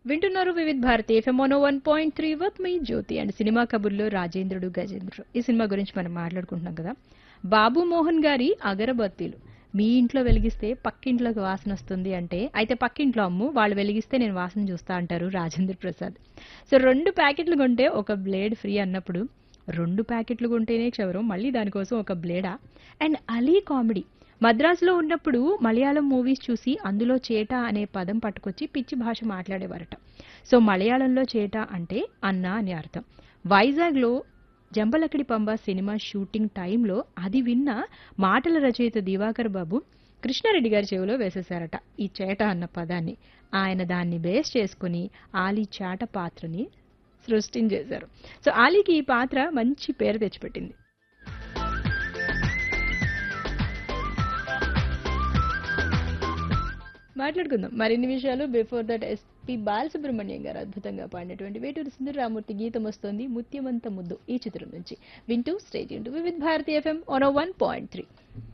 వింటున్నారు Vividh Bharati FM one point three with me Jyothi and cinema కబుర్లో రాజేంద్రుడు గజేంద్రుడు ఈ సినిమా గురించి మనం మాట్లాడుకుంటున్నాం కదా బాబు మోహన్ గారి అగరబత్తీలు మీ ఇంట్లో వెలిగిస్తే పక్కింట్లోకి వాసన వస్తుంది అంటే అయితే పక్కింట్లో అమ్ము వాళ్ళు వెలిగిస్తే నేను వాసన చూస్తా అంటారు రాజేంద్ర ప్రసాద్ సో రెండు ప్యాకెట్లు కొంటే ఒక బ్లేడ్ ఫ్రీ అన్నప్పుడు రెండు ప్యాకెట్లు కొంటేనే క్షవరం మళ్ళీ దానికోసం ఒక బ్లేడా అండ్ అలీ కామెడీ మద్రాసులో ఉన్నప్పుడు మలయాళం మూవీస్ చూసి అందులో చేట అనే పదం పట్టుకొచ్చి పిచ్చి భాష మాట్లాడేవారట సో మలయాళంలో చేట అంటే అన్న అని అర్థం వైజాగ్లో జంబలకడి పంబ సినిమా షూటింగ్ టైంలో అది విన్న మాటల రచయిత దివాకర్ బాబు కృష్ణారెడ్డి గారి చెవిలో వేసేశారట ఈ చేట అన్న పదాన్ని ఆయన దాన్ని బేస్ చేసుకుని ఆలీ చాట పాత్రని సృష్టించేశారు సో ఆలీకి ఈ పాత్ర మంచి పేరు తెచ్చిపెట్టింది మాట్లాడుకుందాం మరిన్ని విషయాలు బిఫోర్ దట్ ఎస్పి బాలసుబ్రహ్మణ్యం గారు అద్భుతంగా పాడినటువంటి వేటూరు సుందరరామూర్తి గీతం వస్తోంది ముత్యమంత ముద్దు ఈ చిత్రం నుంచి వింటూ స్టేజ్ Vividh Bharati FM one point three